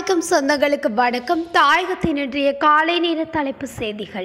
தாயகம் சொந்தங்களுக்கு வணக்கம் தாயகத்தின் இன்றைய காலை நேர தலைப்பு செய்திகள்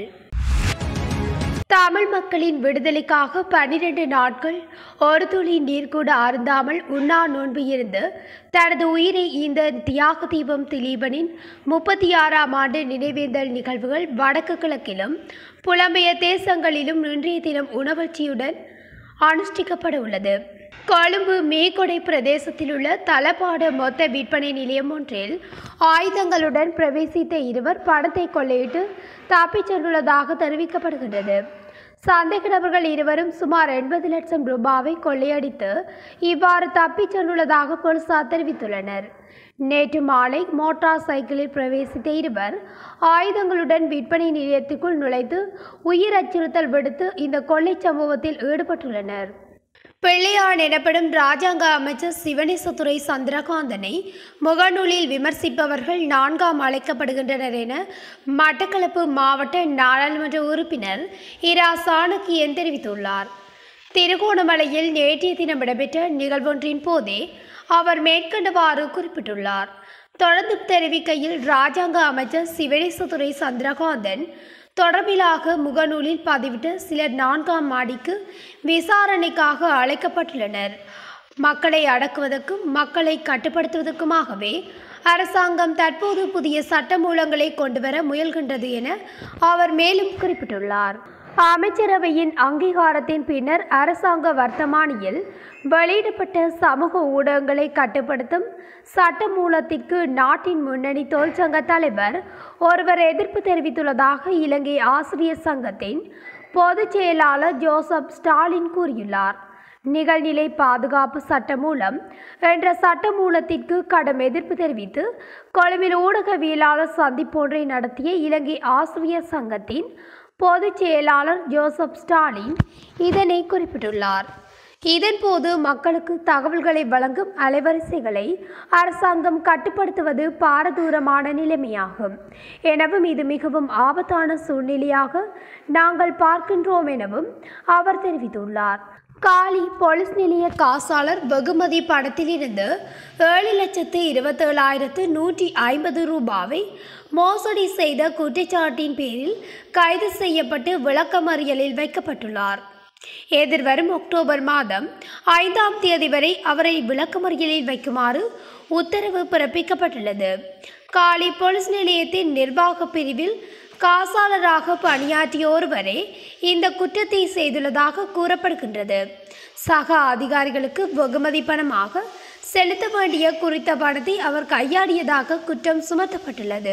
தமிழ் மக்களின் விடுதலைக்காக பன்னிரண்டு நாட்கள் ஒரு துளி நீர் கூட அருந்தாமல் உண்ணா நோன்பு இருந்து தனது உயிரை இந்த தியாக தீபம் திலீபனின் முப்பத்தி ஆறாம் ஆண்டு நினைவேந்தல் நிகழ்வுகள் வடக்கு கிழக்கிலும் புலம்பெயர் தேசங்களிலும் இன்றைய தினம் உணவழ்ச்சியுடன் அனுஷ்டிக்கப்பட உள்ளது கொழும்பு மேகொடை பிரதேசத்தில் உள்ள தளபாட மொத்த விற்பனை நிலையம் ஒன்றில் ஆயுதங்களுடன் பிரவேசித்த இருவர் பணத்தை கொள்ளையிட்டு தப்பிச் சென்றுள்ளதாக தெரிவிக்கப்படுகின்றது சந்தேக நபர்கள் இருவரும் சுமார் எண்பது லட்சம் ரூபாவை கொள்ளையடித்து இவ்வாறு தப்பிச் சென்றுள்ளதாக போலீசார் தெரிவித்துள்ளனர் நேற்று மாலை மோட்டார் சைக்கிளில் பிரவேசித்த இருவர் ஆயுதங்களுடன் விற்பனை நிலையத்துக்குள் நுழைத்து உயிர் அச்சுறுத்தல் விடுத்து இந்த கொள்ளைச் சம்பவத்தில் ஈடுபட்டுள்ளனர் பிள்ளையான் எனப்படும் ராஜாங்க அமைச்சர் சிவனேசதுரை சந்திரகாந்தனை முகநூலில் விமர்சிப்பவர்கள் நான்காம் அழைக்கப்படுகின்றனர் என மட்டக்களப்பு மாவட்ட நாடாளுமன்ற உறுப்பினர் இரா சாணக்கியன் தெரிவித்துள்ளார் திருகோணமலையில் நேற்றைய தினம் இடம்பெற்ற நிகழ்வொன்றின் போதே அவர் மேற்கண்டவாறு குறிப்பிட்டுள்ளார் தொடர்ந்து தெரிவிக்கையில் ராஜாங்க அமைச்சர் சிவனேசதுரை சந்திரகாந்தன் தொடர்பிலாக முகநூலில் பதிவிட்டு சிலர் நான்காம் மாடிக்கு விசாரணைக்காக அழைக்கப்பட்டுள்ளனர் மக்களை அடக்குவதற்கும் மக்களை கட்டுப்படுத்துவதற்குமாகவே அரசாங்கம் தற்போது புதிய சட்டமூலங்களை கொண்டுவர முயல்கின்றது என அவர் மேலும் குறிப்பிட்டுள்ளார் அமைச்சரவையின் அங்கீகாரத்தின் பின்னர் அரசாங்க வர்த்தமானியில் வெளியிடப்பட்ட சமூக ஊடகங்களை கட்டுப்படுத்தும் சட்டமூலத்திற்கு நாட்டின் முன்னணி தொழிற்சங்க தலைவர் ஒருவர் எதிர்ப்பு தெரிவித்துள்ளதாக இலங்கை ஆசிரியர் சங்கத்தின் பொதுச் செயலாளர் ஜோசப் ஸ்டாலின் கூறியுள்ளார் நிகழ்நிலை பாதுகாப்பு சட்டமூலம் என்ற சட்டமூலத்திற்கு கடும் எதிர்ப்பு தெரிவித்து கொழும்பில் ஊடகவியலாளர் சந்திப்பொன்றை நடத்திய இலங்கை ஆசிரியர் சங்கத்தின் பொதுச் செயலாளர் ஜோசப் ஸ்டாலின் இதனை குறிப்பிட்டுள்ளார் இதன்போது மக்களுக்கு தகவல்களை வழங்கும் அலைவரிசைகளை அரசாங்கம் கட்டுப்படுத்துவது பாரதூரமான நிலைமையாகும் எனவும் இது மிகவும் ஆபத்தான சூழ்நிலையாக நாங்கள் பார்க்கின்றோம் எனவும் அவர் தெரிவித்துள்ளார் காலி போலீஸ் நிலைய காசாளர் வெகுமதி பணத்திலிருந்து ஏழு லட்சத்து இருபத்தேழாயிரத்து நூற்றி ஐம்பது ரூபாவை மோசடி செய்த குற்றச்சாட்டின் பேரில் கைது செய்யப்பட்டு விளக்கமறியலில் வைக்கப்பட்டுள்ளார் எதிர்வரும் அக்டோபர் மாதம் ஐந்தாம் தேதி வரை அவரை விளக்கமறியலில் வைக்குமாறு உத்தரவு பிறப்பிக்கப்பட்டுள்ளது காலி போலீஸ் நிலையத்தின் நிர்வாக பிரிவில் காசாளராக பணியாற்றிய ஒருவரே இந்த குற்றத்தை செய்துள்ளதாக கூறப்படுகின்றது சக அதிகாரிகளுக்கு வெகுமதி பணமாக செலுத்த வேண்டிய குறித்த பணத்தை அவர் கையாடியதாக குற்றம் சுமத்தப்பட்டுள்ளது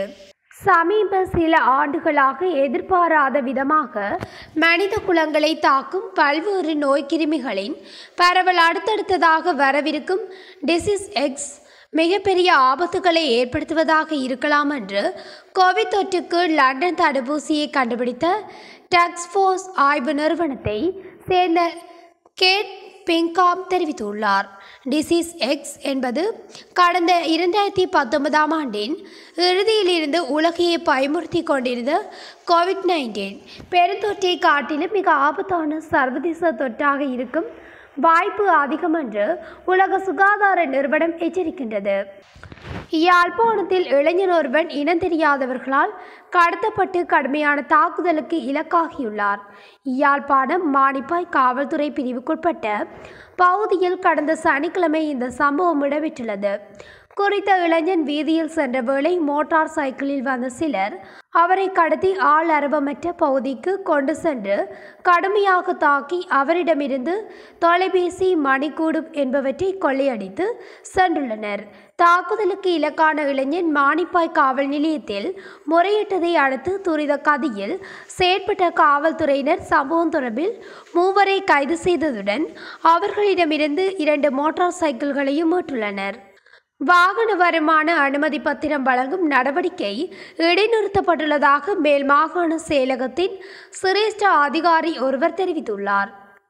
சமீப சில ஆண்டுகளாக எதிர்பாராத விதமாக மனித குலங்களை தாக்கும் பல்வேறு நோய் கிருமிகளின் பரவல் அடுத்தடுத்ததாக வரவிருக்கும் டிசீஸ் எக்ஸ் மிகப்பெரிய ஆபத்துகளை ஏற்படுத்துவதாக இருக்கலாம் என்று கோவிட் தொற்றுக்கு லண்டன் தடுப்பூசியை கண்டுபிடித்த டக்ஸ்போர்ஸ் ஆய்வு நிறுவனத்தை சேர்ந்த கேட் பிங்காம் தெரிவித்துள்ளார் டிசீஸ் எக்ஸ் என்பது கடந்த இரண்டாயிரத்தி பத்தொன்பதாம் ஆண்டின் இறுதியிலிருந்து உலகையை பயமுறுத்தி கொண்டிருந்த கோவிட் நைன்டீன் பெருந்தொற்றை காட்டிலும் மிக ஆபத்தான சர்வதேச தொற்றாக இருக்கும் வாய்ப்பு அதிகம் என்று உலக சுகாதார நிறுவனம் எச்சரிக்கின்றது யாழ்ப்பாணத்தில் இளைஞர் ஒருவன் இனம் தெரியாதவர்களால் கடத்தப்பட்டு கடுமையான தாக்குதலுக்கு இலக்காகியுள்ளார் யாழ்ப்பாணம் மானிப்பாய் காவல்துறை பிரிவுக்குட்பட்ட பகுதியில் கடந்த சனிக்கிழமை இந்த சம்பவம் இடம்பெற்றுள்ளது குறித்த இளைஞன் வீதியில் சென்ற வேளை மோட்டார் சைக்கிளில் வந்த சிலர் அவரை கடத்தி ஆள் அரவமற்ற பகுதிக்கு கொண்டு சென்று கடுமையாக தாக்கி அவரிடமிருந்து தொலைபேசி மணிக்கூடு என்பவற்றை கொள்ளையடித்து சென்றுள்ளனர் தாக்குதலுக்கு இலக்கான இளைஞன் மானிப்பாய் காவல் நிலையத்தில் முறையிட்டதை அடுத்து துரித கதியில் செயற்பட்ட காவல்துறையினர் சம்பவம் தொடர்பில் மூவரை கைது செய்ததுடன் அவர்களிடமிருந்து இரண்டு மோட்டார் சைக்கிள்களையும் மீட்டுள்ளனர் வாகன வருமான அனுமதி பத்திரம் வழங்கும் நடவடிக்கை இடைநிறுத்தப்பட்டுள்ளதாக மேல் மாகாண செயலகத்தின் சிரேஷ்ட அதிகாரி ஒருவர் தெரிவித்துள்ளார்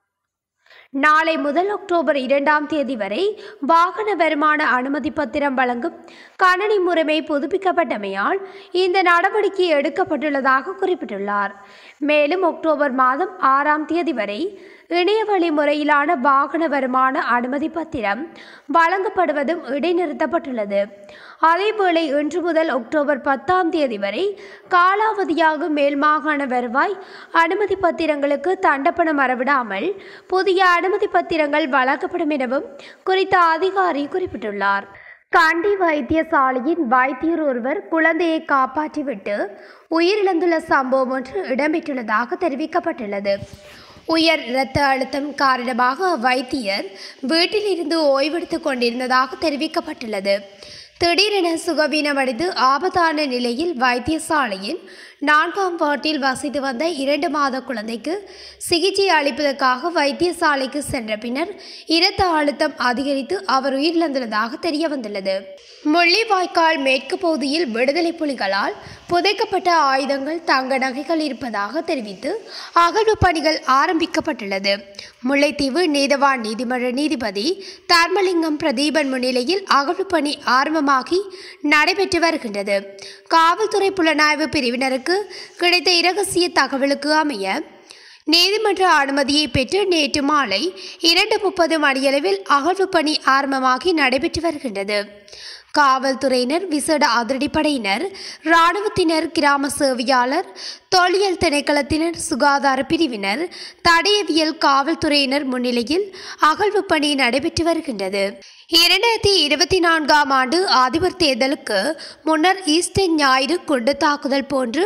நாளை முதல் அக்டோபர் இரண்டாம் தேதி வரை வாகன வருமான அனுமதி பத்திரம் வழங்கும் கணனி முறைமை புதுப்பிக்கப்பட்டமையால் இந்த நடவடிக்கை எடுக்கப்பட்டுள்ளதாக குறிப்பிட்டுள்ளார் மேலும் அக்டோபர் மாதம் ஆறாம் தேதி வரை இணையவழி முறையிலான வாகன வருமான அனுமதி பத்திரம் வழங்கப்படுவதும் இடைநிறுத்தப்பட்டுள்ளது அதேவேளை இன்று முதல் அக்டோபர் பத்தாம் தேதி வரை காலாவதியாகும் மேல் மாகாண வருவாய் அனுமதி பத்திரங்களுக்கு தண்டப்பணம் மறவிடாமல் புதிய அனுமதி பத்திரங்கள் வழங்கப்படும் எனவும் குறித்த அதிகாரி குறிப்பிட்டுள்ளார் கண்டி வைத்தியசாலையின் வைத்தியர் ஒருவர் குழந்தையை காப்பாற்றிவிட்டு உயிரிழந்துள்ள சம்பவம் ஒன்று இடம்பெற்றுள்ளதாக தெரிவிக்கப்பட்டுள்ளது உயர் இரத்த அழுத்தம் காரணமாக வைத்தியர் வீட்டிலிருந்து ஓய்வெடுத்துக் கொண்டிருந்ததாக தெரிவிக்கப்பட்டுள்ளது திடீரென சுகவீனமடைந்து ஆபத்தான நிலையில் வைத்தியசாலையின் நான்காம் வார்டில் வசித்து வந்த இரண்டு மாத குழந்தைக்கு சிகிச்சை அளிப்பதற்காக வைத்தியசாலைக்கு சென்ற பின்னர் இரத்த அழுத்தம் அதிகரித்து அவர் உயிரிழந்துள்ளதாக தெரிய வந்துள்ளது முள்ளிவாய்க்கால் மேற்கு பகுதியில் விடுதலை புலிகளால் புதைக்கப்பட்ட ஆயுதங்கள் தங்க நகைகள் இருப்பதாக தெரிவித்து அகழ்வு பணிகள் ஆரம்பிக்கப்பட்டுள்ளது முல்லைத்தீவு நீதவான் நீதிமன்ற நீதிபதி தர்மலிங்கம் பிரதீபன் முன்னிலையில் அகழ்வு பணி ஆரம்பமாகி நடைபெற்று வருகின்றது காவல்துறை புலனாய்வு பிரிவினருக்கு கிடைத்த இரகசிய தகவலுக்கு அமைய நீதிமன்ற அனுமதியை பெற்று நேற்று மாலை இரண்டு முப்பது மணியளவில் அகழ்வு பணி ஆரம்பமாகி நடைபெற்று வருகின்றது காவல்துறையினர் விசேட அதிரடிப்படையினர் இராணுவத்தினர் கிராம சேவையாளர் தொல்லியல் திணைக்களத்தினர் சுகாதார பிரிவினர் தடயவியல் காவல்துறையினர் முன்னிலையில் அகழ்வு பணி நடைபெற்று வருகின்றது இரண்டாயிரத்தி இருபத்தி நான்காம் ஆண்டு அதிபர் தேர்தலுக்கு முன்னர் ஈஸ்டர் ஞாயிறு குண்டு தாக்குதல் போன்று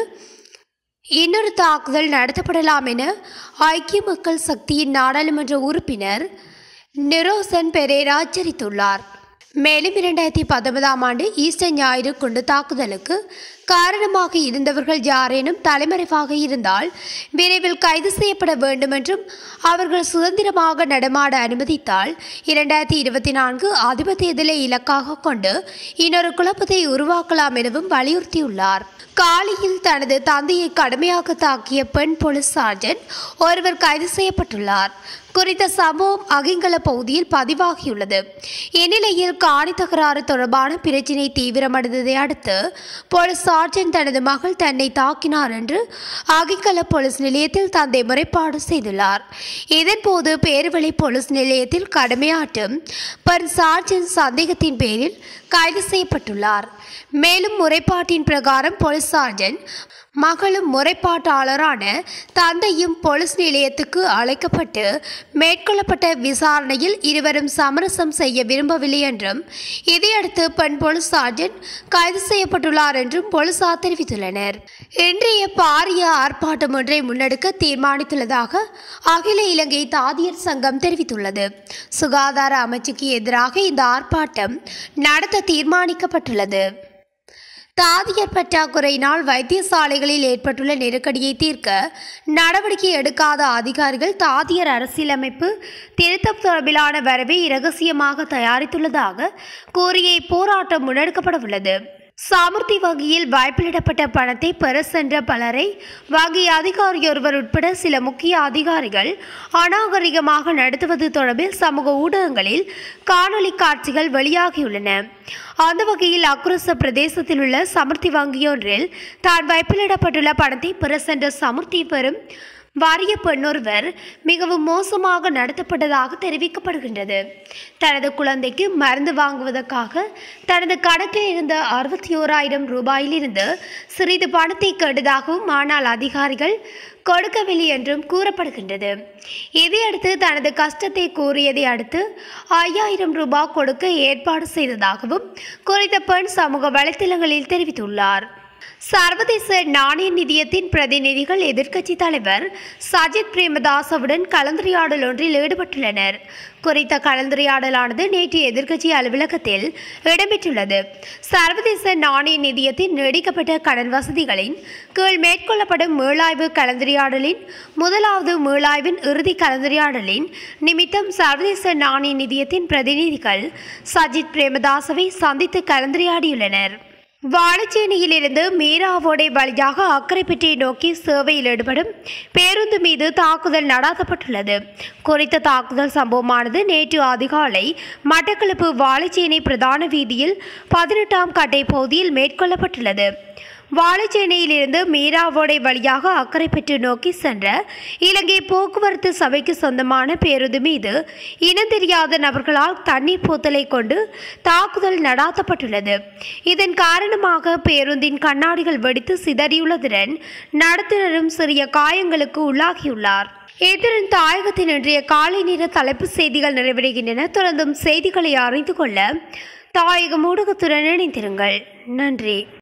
இன்னொரு தாக்குதல் நடத்தப்படலாம் என ஐக்கிய மக்கள் சக்தியின் நாடாளுமன்ற உறுப்பினர் நிரோசன் பெரேரா எச்சரித்துள்ளார் மேலும் இரண்டாயிரத்தி பத்தொன்பதாம் ஆண்டு ஈஸ்டர் ஞாயிறு குண்டு தாக்குதலுக்கு காரணமாக இருந்தவர்கள் யாரேனும் தலைமறைவாக இருந்தால் விரைவில் கைது செய்யப்பட வேண்டும் என்றும் அவர்கள் சுதந்திரமாக நடமாட அனுமதித்தால் இரண்டாயிரத்தி இருபத்தி நான்கு அதிபர் தேர்தலை இலக்காக கொண்டு இன்னொரு குழப்பத்தை உருவாக்கலாம் எனவும் வலியுறுத்தியுள்ளார் காலியில் தனது தந்தையை கடுமையாக தாக்கிய பெண் போலீஸ் சார்ஜென்ட் ஒருவர் கைது செய்யப்பட்டுள்ளார் குறித்த சம்பவம் அகிங்கல பகுதியில் பதிவாகியுள்ளது இந்நிலையில் காணி தகராறு தொடர்பான பிரச்சினை தீவிரமடைந்ததை அடுத்து போலீஸ் சார்ஜென்ட் தனது மகள் தன்னை தாக்கினார் என்று அகிங்கல போலீஸ் நிலையத்தில் தந்தை முறைப்பாடு செய்துள்ளார் இதன்போது பேருவளை போலீஸ் நிலையத்தில் கடமையாற்றும் பெண் சார்ஜென்ட் சந்தேகத்தின் பேரில் கைது செய்யப்பட்டுள்ளார் மேலும் முறைப்பாட்டின் பிரகாரம் போலீஸ் சார்ஜென்ட் மகளும் முறைப்பாட்டாளரான தந்தையும் போலீஸ் நிலையத்துக்கு அழைக்கப்பட்டு மேற்கொள்ளப்பட்ட விசாரணையில் இருவரும் சமரசம் செய்ய விரும்பவில்லை என்றும் இதையடுத்து பெண் போலீஸ் சார்ஜென்ட் கைது செய்யப்பட்டுள்ளார் என்றும் போலீசார் தெரிவித்துள்ளனர் இன்றைய பாரிய ஆர்ப்பாட்டம் ஒன்றை முன்னெடுக்க தீர்மானித்துள்ளதாக அகில இலங்கை தாதியர் சங்கம் தெரிவித்துள்ளது சுகாதார அமைச்சுக்கு எதிராக இந்த ஆர்ப்பாட்டம் நடத்த தீர்மானிக்கப்பட்டுள்ளது தாதியர் பற்றாக்குறையினால் வைத்தியசாலைகளில் ஏற்பட்டுள்ள நெருக்கடியை தீர்க்க நடவடிக்கை எடுக்காத அதிகாரிகள் தாதியர் அரசியலமைப்பு திருத்தம் தொடர்பிலான வரவை இரகசியமாக தயாரித்துள்ளதாக கூறிய இப்போராட்டம் முன்னெடுக்கப்பட உள்ளது சாமர்த்தி வங்கியில் வாய்ப்பிலிடப்பட்ட பணத்தை பெற சென்ற பலரை வங்கி அதிகாரியொருவர் உட்பட சில முக்கிய அதிகாரிகள் அநாகரிகமாக நடத்துவது தொடர்பில் சமூக ஊடகங்களில் காணொளி காட்சிகள் வெளியாகியுள்ளன அந்த வகையில் அக்குரச பிரதேசத்தில் உள்ள சமர்த்தி வங்கியொன்றில் தான் வைப்பிலிடப்பட்டுள்ள பணத்தை பெற சென்ற சமுர்த்தி பெறும் வாரிய பெண்ணொருவர் மிகவும் மோசமாக நடத்தப்பட்டதாக தெரிவிக்கப்படுகின்றது தனது குழந்தைக்கு மருந்து வாங்குவதற்காக தனது கணக்கில் இருந்த அறுபத்தி ஓராயிரம் ரூபாயிலிருந்து சிறிது பணத்தை கேட்டதாகவும் ஆனால் அதிகாரிகள் கொடுக்கவில்லை என்றும் கூறப்படுகின்றது இதையடுத்து தனது கஷ்டத்தை கூறியதை அடுத்து ஐயாயிரம் ரூபாய் கொடுக்க ஏற்பாடு செய்ததாகவும் குறித்த பெண் சமூக வலைத்தளங்களில் தெரிவித்துள்ளார் சர்வதேச நாணய நிதியத்தின் பிரதிநிதிகள் எதிர்க்கட்சி தலைவர் சஜித் பிரேமதாசவுடன் கலந்துரையாடல் ஒன்றில் ஈடுபட்டுள்ளனர் குறித்த கலந்துரையாடலானது நேற்று எதிர்க்கட்சி அலுவலகத்தில் இடம்பெற்றுள்ளது சர்வதேச நாணய நிதியத்தின் நீடிக்கப்பட்ட கடன் வசதிகளின் கீழ் மேற்கொள்ளப்படும் மீளாய்வு கலந்துரையாடலின் முதலாவது மீளாய்வின் இறுதி கலந்துரையாடலின் நிமித்தம் சர்வதேச நாணய நிதியத்தின் பிரதிநிதிகள் சஜித் பிரேமதாசவை சந்தித்து கலந்துரையாடியுள்ளனர் வாழைச்சேனியிலிருந்து மீராவோடை வழியாக அக்கரைப்பட்டியை நோக்கி சேவையில் ஈடுபடும் பேருந்து மீது தாக்குதல் நடாத்தப்பட்டுள்ளது குறித்த தாக்குதல் சம்பவமானது நேற்று அதிகாலை மட்டக்களப்பு வாழைச்சேனை பிரதான வீதியில் பதினெட்டாம் கட்டை பகுதியில் மேற்கொள்ளப்பட்டுள்ளது வாழைச்சேனையிலிருந்து மீராவோடை வழியாக அக்கரைப்பற்று நோக்கி சென்ற இலங்கை போக்குவரத்து சபைக்கு சொந்தமான பேருந்து மீது இனந்தெரியாத நபர்களால் தண்ணீர் போத்தலை கொண்டு தாக்குதல் நடாத்தப்பட்டுள்ளது இதன் காரணமாக பேருந்தின் கண்ணாடிகள் வெடித்து சிதறியுள்ளதுடன் நடத்துனரும் சிறிய காயங்களுக்கு உள்ளாகியுள்ளார் இத்துடன் தாயகத்தின் இன்றைய காலை நேர தலைப்பு செய்திகள் நிறைவடைகின்றன தொடர்ந்தும் செய்திகளை அறிந்து கொள்ள தாயகம் ஊடகத்துடன் இணைந்திருங்கள் நன்றி